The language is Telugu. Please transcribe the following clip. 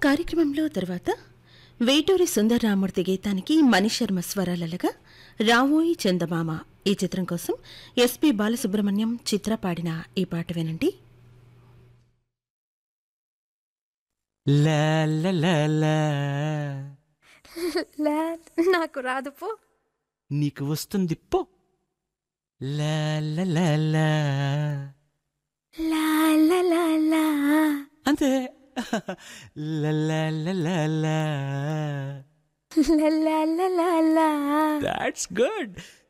కార్యక్రమంలో తర్వాత వేటూరి సుందరరామూర్తి గీతానికి మణిశర్మ స్వరాలగా రావోయి చందమామ ఈ చిత్రం కోసం ఎస్పి బాలసుబ్రహ్మణ్యం చిత్ర పాడిన ఈ పాట వినండి లా లా లా లా. లే నాకు రాదు పో నీకు వస్తుంది పో లా లా లా లా. లా లా లా లా అంతే లా లా లా లా లా. లా లా లా లా లా దాట్స్ గుడ్